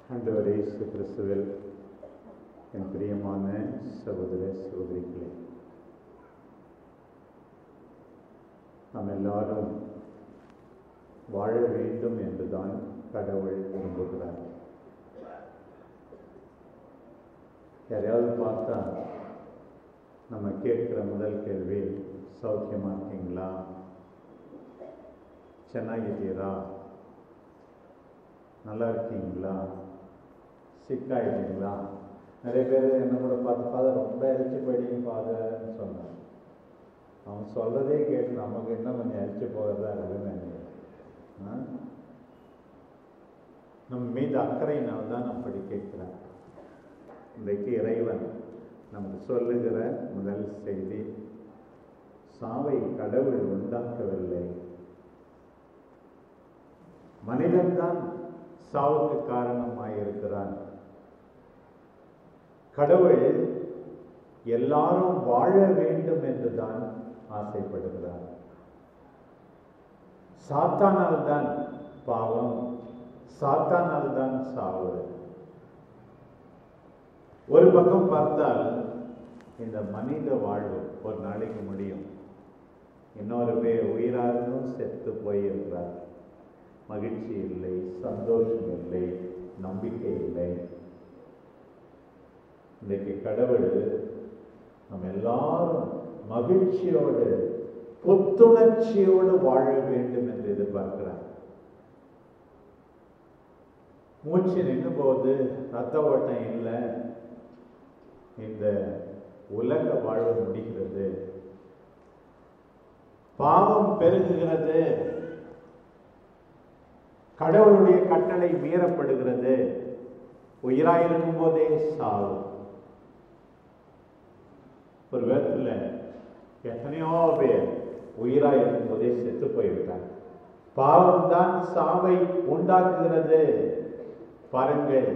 ஆண்டவர் இயேசு கிறிஸ்துவில் என் பிரியமான சகோதர சகோதரிகளே நாம் எல்லாரும் வாழ வேண்டும் என்றுதான் கடவுள் விரும்புகிறார் யாரையாவது பார்த்தா நம்ம கேட்கிற முதல் கேள்வி சௌக்கியமா இருக்கீங்களா ಚೆನ್ನಾಗಿದ್ದೀರಾ நல்லா இருக்கீங்களா சிக்காயிட்டீங்களா நிறைய பேர் என்ன கூட பார்த்து ஃபாதர் ரொம்ப எரிச்சு போயிட்டீங்க ஃபாதர்னு சொன்னான் அவன் சொல்றதே கேட்டு நமக்கு என்ன கொஞ்சம் எரிச்சு போகிறதா இருக்குன்னு ஆ? நம்ம மீது அக்கறையினால் தான் நம்ம படி கேட்கிறார் இன்றைக்கு இறைவன் நமக்கு சொல்லுகிற முதல் செய்தி சாவை கடவுள் உண்டாக்கவில்லை மனிதன்தான் சாவுக்கு காரணமாயிருக்கிறான் கடவுள் எல்லாரும் வாழ வேண்டும் என்றுதான் ஆசைப்படுகிறார் சாத்தானால் தான் பாவம் சாத்தானால் தான் சாவு ஒரு பக்கம் பார்த்தால் இந்த மனித வாழ்வு ஒரு நாளைக்கு முடியும் இன்னொரு பேர் உயிராகவும் செத்து போயிருக்கிறார் மகிழ்ச்சி இல்லை சந்தோஷம் இல்லை நம்பிக்கை இல்லை இன்றைக்கு கடவுள் நம்ம எல்லாரும் மகிழ்ச்சியோடு புத்துணர்ச்சியோடு வாழ வேண்டும் என்று எதிர்பார்க்கிறார் மூச்சு நின்று போது ரத்த ஓட்டம் இல்லை இந்த உலக வாழ்வு முடிகிறது பாவம் பெருகுகிறது கடவுளுடைய கட்டளை மீறப்படுகிறது உயிராயிருக்கும் போதே சாவு ஒரு விதத்துல எத்தனையோ பேர் உயிராயிருக்கும் போதே செத்து போய்விட்டாங்க பாவம் தான் சாவை உண்டாக்குகிறது பாருங்கள்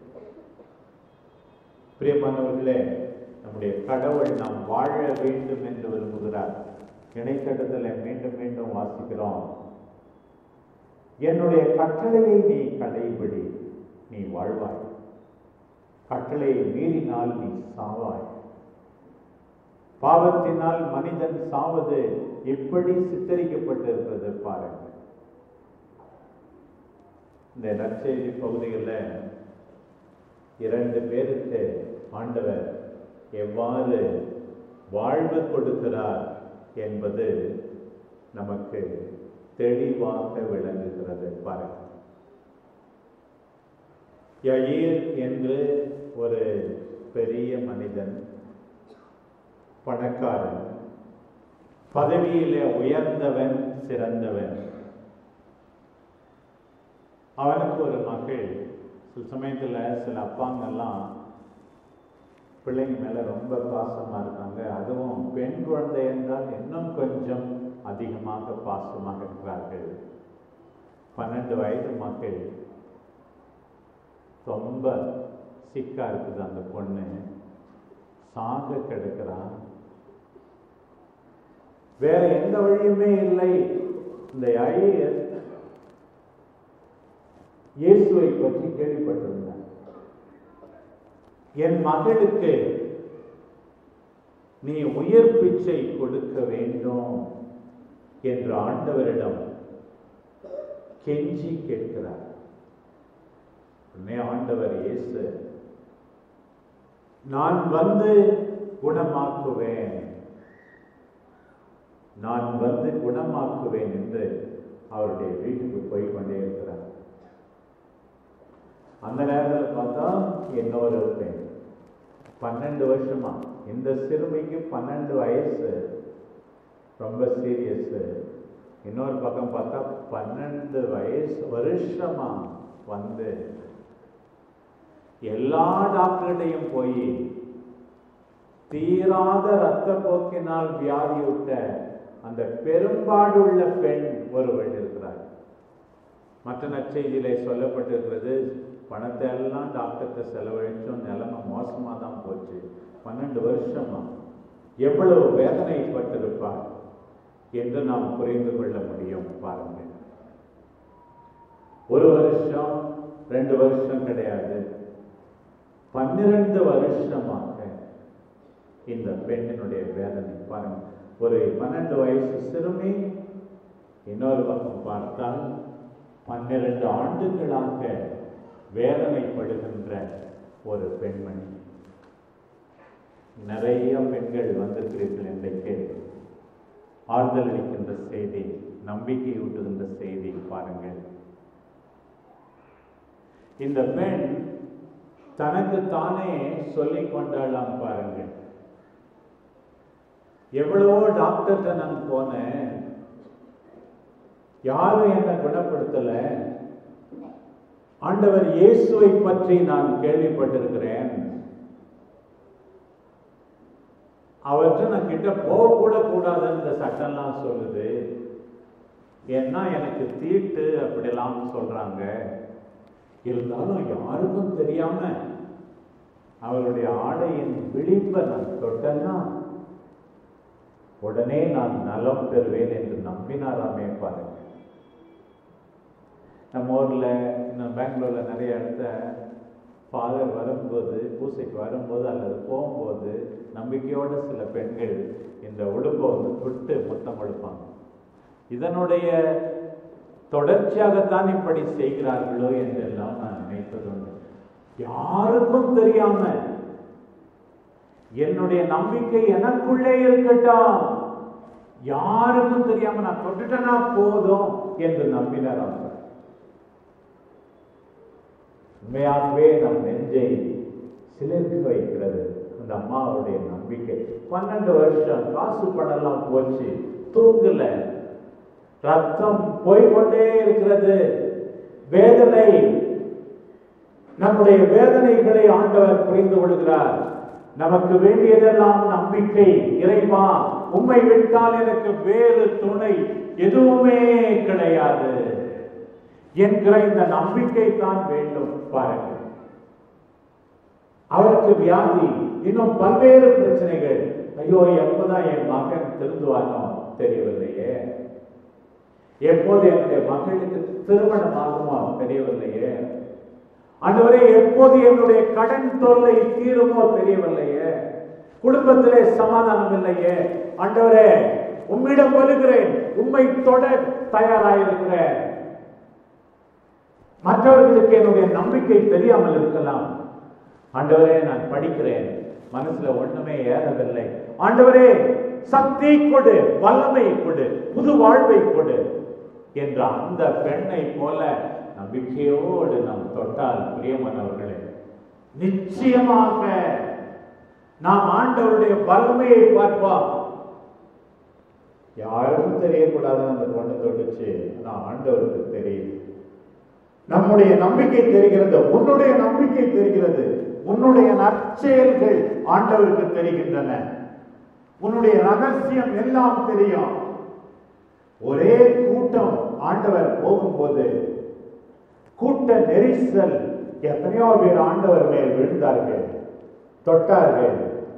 பிரியமானவர்களே நம்முடைய கடவுள் நாம் வாழ வேண்டும் என்று விரும்புகிறார் இணைக்கட்டத்தில் மீண்டும் மீண்டும் வாசிக்கிறோம் என்னுடைய கட்டளையை நீ கடைபிடி நீ வாழ்வாய் கட்டளையை மீறினால் நீ சாவாய் பாவத்தினால் மனிதன் சாவது எப்படி சித்தரிக்கப்பட்டிருக்கிறது பாருங்கள் இந்த நற்செய்தி பகுதிகளில் இரண்டு பேருக்கு ஆண்டவர் எவ்வாறு வாழ்வு கொடுக்கிறார் என்பது நமக்கு தெளிவாக விளங்குகிறது பாருங்கள் யயீர் என்று ஒரு பெரிய மனிதன் பணக்காரன் பதவியிலே உயர்ந்தவன் சிறந்தவன் அவனுக்கு ஒரு மகள் சில சமயத்தில் சில அப்பாங்கெல்லாம் பிள்ளைங்க மேலே ரொம்ப பாசமாக இருக்காங்க அதுவும் பெண் குழந்தை என்றால் இன்னும் கொஞ்சம் அதிகமாக பாசமாக இருக்கிறார்கள் பன்னெண்டு வயது மக்கள் ரொம்ப சிக்கா இருக்குது அந்த பொண்ணு சாக கிடக்கிறான் வேற எந்த வழியுமே இல்லை இந்த ஐயர் இயேசுவை பற்றி கேள்விப்பட்டிருந்தார் என் மகளுக்கு நீ உயிர் பிச்சை கொடுக்க வேண்டும் என்று ஆண்டவரிடம் கெஞ்சி கேட்கிறார் உடனே ஆண்டவர் இயேசு நான் வந்து குணமாக்குவேன் நான் வந்து குணமாக்குவேன் என்று அவருடைய வீட்டுக்கு போய் கொண்டே இருக்கிறார் அந்த நேரத்தில் பார்த்தா இன்னொரு பெண் பன்னெண்டு வருஷமா இந்த சிறுமிக்கு பன்னெண்டு வயசு ரொம்ப சீரியஸ் இன்னொரு பக்கம் பார்த்தா பன்னெண்டு வயசு வருஷமா வந்து எல்லா டாக்டர்கிட்டையும் போய் தீராத இரத்த போக்கினால் வியாதியுட்ட அந்த பெரும்பாடுள்ள பெண் ஒருவள் இருக்கிறார் மற்ற நற்செய்தியிலே சொல்லப்பட்டிருக்கிறது பணத்தை எல்லாம் டாக்டர்கிட்ட செலவழிச்சும் நிலைமை மோசமாக தான் போச்சு பன்னெண்டு வருஷமா எவ்வளவு வேதனைப்பட்டிருப்பார் என்று நாம் புரிந்து கொள்ள முடியும் பாருங்கள் ஒரு வருஷம் ரெண்டு வருஷம் கிடையாது பன்னிரண்டு வருஷமாக இந்த பெண்ணினுடைய வேதனை பாருங்க ஒரு பன்னெண்டு வயசு சிறுமி இன்னொரு பக்கம் பார்த்தால் பன்னிரண்டு ஆண்டுகளாக வேதனைப்படுகின்ற ஒரு பெண்மணி நிறைய பெண்கள் வந்திருக்கிறீர்கள் இன்றைக்கு ஆறுதல் அளிக்கின்ற செய்தி நம்பிக்கை ஊட்டுகின்ற செய்தி பாருங்கள் இந்த பெண் தனக்கு தானே சொல்லிக் கொண்டாளாம் பாருங்கள் எவ்வளவோ டாக்டர்கிட்ட நான் போனேன் யாரும் என்னை குணப்படுத்தல ஆண்டவர் இயேசுவை பற்றி நான் கேள்விப்பட்டிருக்கிறேன் அவர்கிட்ட நான் கிட்ட போக கூட கூடாதுன்னு இந்த சட்டம்லாம் சொல்லுது ஏன்னா எனக்கு தீட்டு அப்படிலாம் சொல்றாங்க இருந்தாலும் யாருக்கும் தெரியாம அவருடைய ஆடையின் விழிப்பை நான் தொட்டேன்னா உடனே நான் நலம் பெறுவேன் என்று நம்பினாராமே பாருங்க நம்ம ஊர்ல இன்னும் பெங்களூர்ல நிறைய இடத்த ஃபாதர் வரும்போது பூசைக்கு வரும்போது அல்லது போகும்போது நம்பிக்கையோட சில பெண்கள் இந்த உடுப்பை வந்து தொட்டு முத்தம் கொடுப்பாங்க இதனுடைய தொடர்ச்சியாகத்தான் இப்படி செய்கிறார்களோ என்றெல்லாம் நான் நினைப்பதுண்டு யாருக்கும் தெரியாம என்னுடைய நம்பிக்கை எனக்குள்ளே இருக்கட்டும் யாருக்கும் தெரியாம நான் தொட்டுட்டனா போதும் என்று நம்பினார் அவர் உண்மையாகவே நம் நெஞ்சை சிலிர்த்து வைக்கிறது அந்த அம்மாவுடைய நம்பிக்கை பன்னெண்டு வருஷம் காசு பணம்லாம் போச்சு தூங்கல ரத்தம் போய்கொண்டே இருக்கிறது வேதனை நம்முடைய வேதனைகளை ஆண்டவர் புரிந்து கொள்கிறார் நமக்கு வேண்டியதெல்லாம் நம்பிக்கை இறைவா உண்மை விட்டால் எனக்கு வேறு துணை எதுவுமே கிடையாது என்கிற இந்த நம்பிக்கை தான் வேண்டும் பாருங்கள் அவருக்கு வியாதி இன்னும் பல்வேறு பிரச்சனைகள் ஐயோ எப்பதான் என் மகன் திருந்துவானோ தெரியவில்லையே எப்போது என்னுடைய மகளுக்கு திருமணம் ஆகுமோ தெரியவில்லையே ஆண்டவரே எப்போது என்னுடைய கடன் தொல்லை தீருமோ தெரியவில்லையே குடும்பத்திலே சமாதானம் இல்லையே ஆண்டவரே உம்மிடம் வருகிறேன் உண்மை தொட தயாராயிருக்கிறேன் மற்றவர்களுக்கு என்னுடைய நம்பிக்கை தெரியாமல் இருக்கலாம் ஆண்டவரே நான் படிக்கிறேன் மனசுல ஒண்ணுமே ஏறவில்லை ஆண்டவரே சக்தி கொடு வல்லமை கொடு புது வாழ்வை கொடு என்ற அந்த பெண்ணை போல நம்பிக்கையோடு நாம் தொட்டால் பிரியமானவர்களே நிச்சயமாக நாம் ஆண்டவருடைய வல்லமையை பார்ப்போம் யாருக்கும் தெரியக்கூடாதுன்னு அந்த பொண்ணு தொட்டுச்சு ஆனா ஆண்டவருக்கு தெரியுது நம்முடைய நம்பிக்கை தெரிகிறது உன்னுடைய நம்பிக்கை தெரிகிறது உன்னுடைய நற்செயல்கள் ஆண்டவருக்கு தெரிகின்றன உன்னுடைய ரகசியம் எல்லாம் தெரியும் ஒரே கூட்டம் ஆண்டவர் போகும்போது கூட்ட நெரிசல் எத்தனையோ பேர் ஆண்டவர் மேல் விழுந்தார்கள் தொட்டார்கள்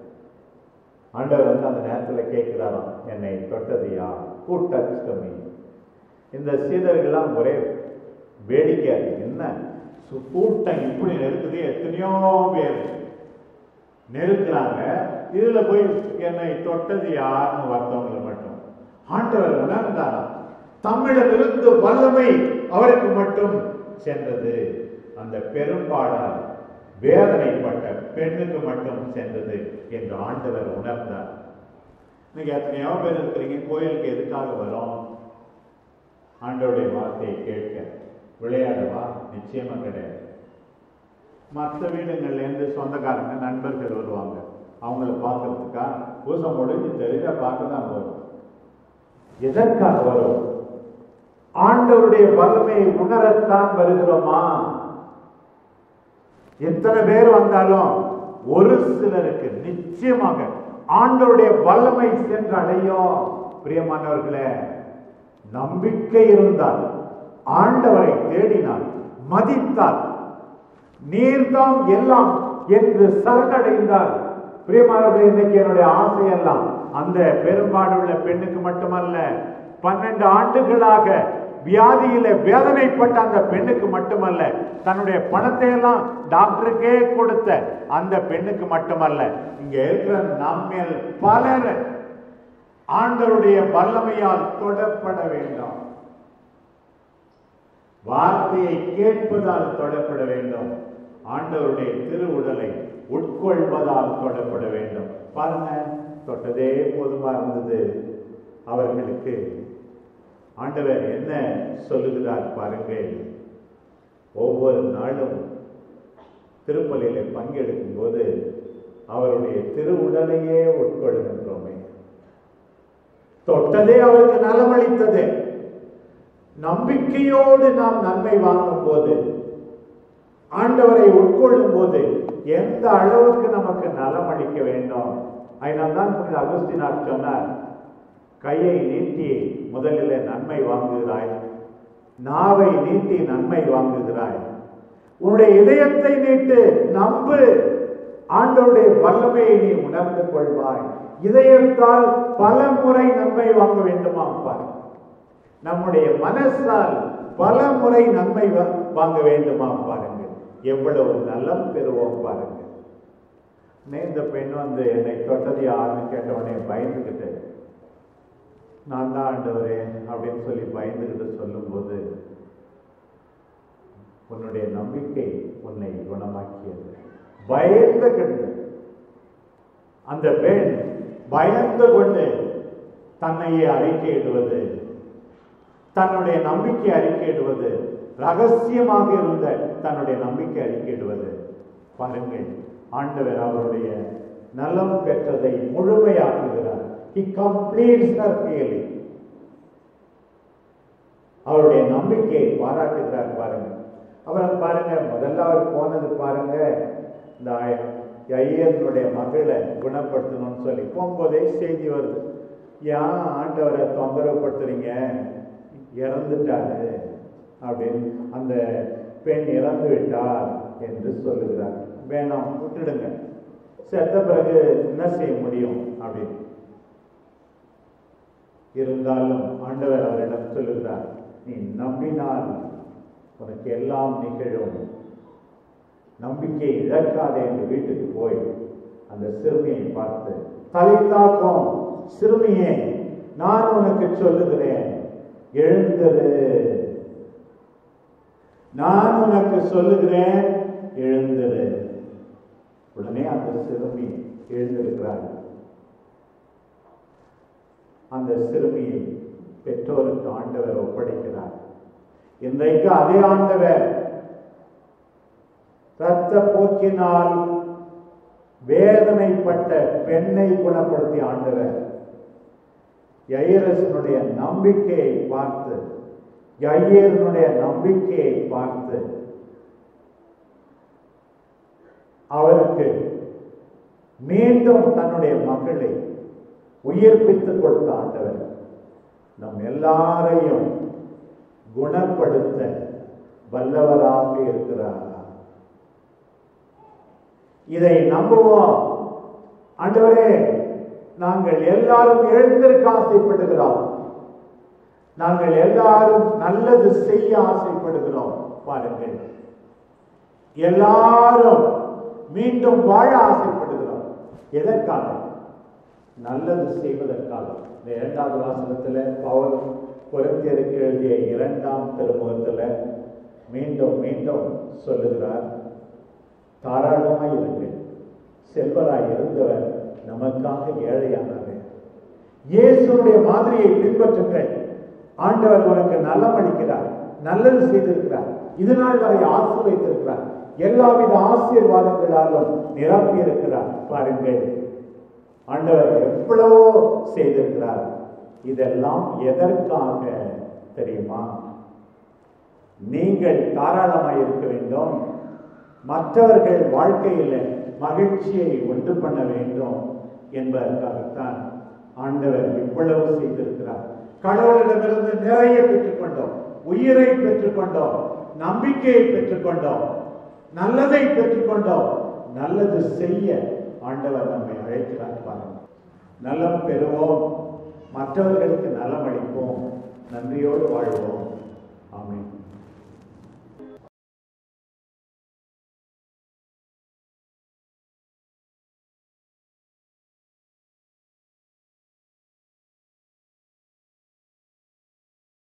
ஆண்டவர் வந்து அந்த நேரத்தில் கேட்கிறாராம் என்னை தொட்டது யார் கூட்ட கம்மி இந்த சீடர்கள்லாம் ஒரே வேடிக்கை என்ன சு- கூட்டம் இப்படி நெருக்குது எத்தனையோ பேர் நெருக்குறாங்க இதுல போய் என்னை தொட்டது யாருன்னு வந்தவங்களை மட்டும் ஆண்டவர் உணர்ந்தாராம் தம்மிடமிருந்து வல்லமை அவருக்கு மட்டும் சென்றது அந்த பெரும்பாடால் வேதனைப்பட்ட பெண்ணுக்கு மட்டும் சென்றது என்று ஆண்டவர் உணர்ந்தார் இன்னைக்கு எத்தனையோ பேர் இருக்கிறீங்க கோயிலுக்கு எதுக்காக வரோம் ஆண்டவருடைய வார்த்தையை கேட்க விளையாடவா நிச்சயமா கிடையாது மற்ற வீடுங்கள்ல இருந்து சொந்தக்காரங்க நண்பர்கள் வருவாங்க அவங்கள பார்க்கறதுக்கா பூசம் முடிஞ்சு தெரிஞ்சா பார்க்க தான் வரும் எதற்காக வரும் ஆண்டவருடைய வல்லமையை உணரத்தான் வருகிறோமா எத்தனை பேர் வந்தாலும் ஒரு சிலருக்கு நிச்சயமாக ஆண்டவருடைய வல்லமை சென்று அடையும் பிரியமானவர்களே நம்பிக்கை இருந்தால் ஆண்டவரை தேடினார் மதித்தார் நீர்தாம் எல்லாம் என்று சரணடைந்தார் பிரியமானவர்களே இன்னைக்கு என்னுடைய ஆசையெல்லாம் அந்த பெரும்பாடுள்ள பெண்ணுக்கு மட்டுமல்ல பன்னெண்டு ஆண்டுகளாக வியாதியில வேதனைப்பட்ட அந்த பெண்ணுக்கு மட்டுமல்ல தன்னுடைய பணத்தை எல்லாம் டாக்டருக்கே கொடுத்த அந்த பெண்ணுக்கு மட்டுமல்ல இங்க இருக்கிற நம்மில் பலர் ஆண்டவருடைய வல்லமையால் தொடப்பட வேண்டாம் வார்த்தையை கேட்பதால் தொடப்பட வேண்டும் ஆண்டவருடைய திருவுடலை உட்கொள்வதால் தொடப்பட வேண்டும் பாருங்க தொட்டதே போதுமா இருந்தது அவர்களுக்கு ஆண்டவர் என்ன சொல்லுகிறார் பாருங்கள் ஒவ்வொரு நாளும் திருப்பலியில பங்கெடுக்கும் போது அவருடைய திருவுடலையே உட்கொள்கின்றோமே தொட்டதே அவருக்கு நலமளித்தது நம்பிக்கையோடு நாம் நன்மை வாங்கும் போது ஆண்டவரை உட்கொள்ளும் போது எந்த அளவுக்கு நமக்கு நலம் அளிக்க வேண்டும் அதனால்தான் புனித அகஸ்தினார் சொன்னார் கையை நீட்டி முதலில் நன்மை வாங்குகிறாய் நாவை நீட்டி நன்மை வாங்குகிறாய் உன்னுடைய இதயத்தை நீட்டு நம்பு ஆண்டவருடைய வல்லமையை நீ உணர்ந்து கொள்வாய் இதயத்தால் பல முறை நன்மை வாங்க வேண்டுமா பாரு நம்முடைய மனசால் பல முறை நன்மை வா- வாங்க வேண்டுமா பாருங்க எவ்வளவு நலம் பெறுவோம் பாருங்க உடனே இந்த பெண் வந்து என்னை தொட்டது யாருன்னு கேட்ட உடனே பயந்துகிட்டு நான் தான் ஆண்டவரே அப்படின்னு சொல்லி பயந்துகிட்டு சொல்லும்போது உன்னுடைய நம்பிக்கை உன்னை குணமாக்கியது பயந்து கொண்டு அந்த பெண் பயந்து கொண்டு தன்னையே அறிக்கையிடுவது தன்னுடைய நம்பிக்கை அறிக்கையிடுவது ரகசியமாக இருந்த தன்னுடைய நம்பிக்கை அறிக்கையிடுவது பாருங்கள் ஆண்டவர் அவருடைய நலம் பெற்றதை முழுமையாக்குகிறார் he completes her healing அவருடைய நம்பிக்கையை பாராட்டுகிறார் பாருங்க அப்புறம் பாருங்க முதல்ல அவர் போனது பாருங்க இந்த ஐ- ஐயனுடைய மகளை குணப்படுத்தணும்னு சொல்லி போகும்போதே செய்தி வருது ஏன் ஆண்டவரை தொந்தரவுப்படுத்துறீங்க இறந்துட்டாரு அப்படின்னு அந்த பெண் இறந்து விட்டார் என்று சொல்லுகிறார் வேணாம் விட்டுடுங்க செத்த பிறகு என்ன செய்ய முடியும் அப்படின்னு இருந்தாலும் ஆண்டவர் அவரிடம் சொல்லுகிறார் நீ நம்பினால் உனக்கு எல்லாம் நிகழும் நம்பிக்கை இழக்காதே என்று வீட்டுக்கு போய் அந்த சிறுமியை பார்த்து தலை தாக்கும் சிறுமியே நான் உனக்கு சொல்லுகிறேன் எழுந்தது நான் உனக்கு சொல்லுகிறேன் எழுந்தது உடனே அந்த சிறுமி எழுந்திருக்கிறார் அந்த சிறுமியை பெற்றோருக்கு ஆண்டவர் ஒப்படைக்கிறார் இன்றைக்கு அதே ஆண்டவர் இரத்த போக்கினால் வேதனைப்பட்ட பெண்ணை குணப்படுத்திய ஆண்டவர் யைரசனுடைய நம்பிக்கையை பார்த்து யையரனுடைய நம்பிக்கையை பார்த்து அவருக்கு மீண்டும் தன்னுடைய மகளை உயிர்ப்பித்துக் கொடுத்த ஆண்டவர் நம் எல்லாரையும் குணப்படுத்த வல்லவராக இருக்கிறார் இதை நம்புவோம் ஆண்டவரே நாங்கள் எல்லாரும் எழுந்திருக்க ஆசைப்படுகிறோம் நாங்கள் எல்லாரும் நல்லது செய்ய ஆசைப்படுகிறோம் பாருங்கள் எல்லாரும் மீண்டும் வாழ ஆசைப்படுகிறோம் எதற்காக நல்லது செய்வதற்காக இந்த இரண்டாவது வாசகத்துல பவுல் கொரிந்தியருக்கு எழுதிய இரண்டாம் திருமுகத்துல மீண்டும் மீண்டும் சொல்லுகிறார் தாராளமாய் இருங்கள் செல்வராய் இருந்தவர் நமக்காக ஏழையானவர் இயேசுடைய மாதிரியை பின்பற்றுங்கள் ஆண்டவர் உனக்கு நலம் அளிக்கிறார் நல்லது செய்திருக்கிறார் இது நாள் வரை ஆசை வைத்திருக்கிறார் எல்லாவித ஆசீர்வாதங்களாலும் நிரப்பி இருக்கிறார் பாருங்கள் ஆண்டவர் எவ்வளவோ செய்திருக்கிறார் இதெல்லாம் எதற்காக தெரியுமா நீங்கள் தாராளமாய் இருக்க வேண்டும் மற்றவர்கள் வாழ்க்கையில மகிழ்ச்சியை உண்டு பண்ண வேண்டும் என்பதற்காகத்தான் ஆண்டவர் இவ்வளவு செய்திருக்கிறார் கடவுளிடமிருந்து நிறைய பெற்றுக்கொண்டோம் உயிரை பெற்றுக்கொண்டோம் நம்பிக்கையை பெற்றுக்கொண்டோம் நல்லதை பெற்றுக்கொண்டோம் நல்லது செய்ய ஆண்டவர் நம்மை அழைக்கிறார் பாருங்க நலம் பெறுவோம் மற்றவர்களுக்கு நலம் அளிப்போம் நன்றியோடு வாழ்வோம் ஆமென்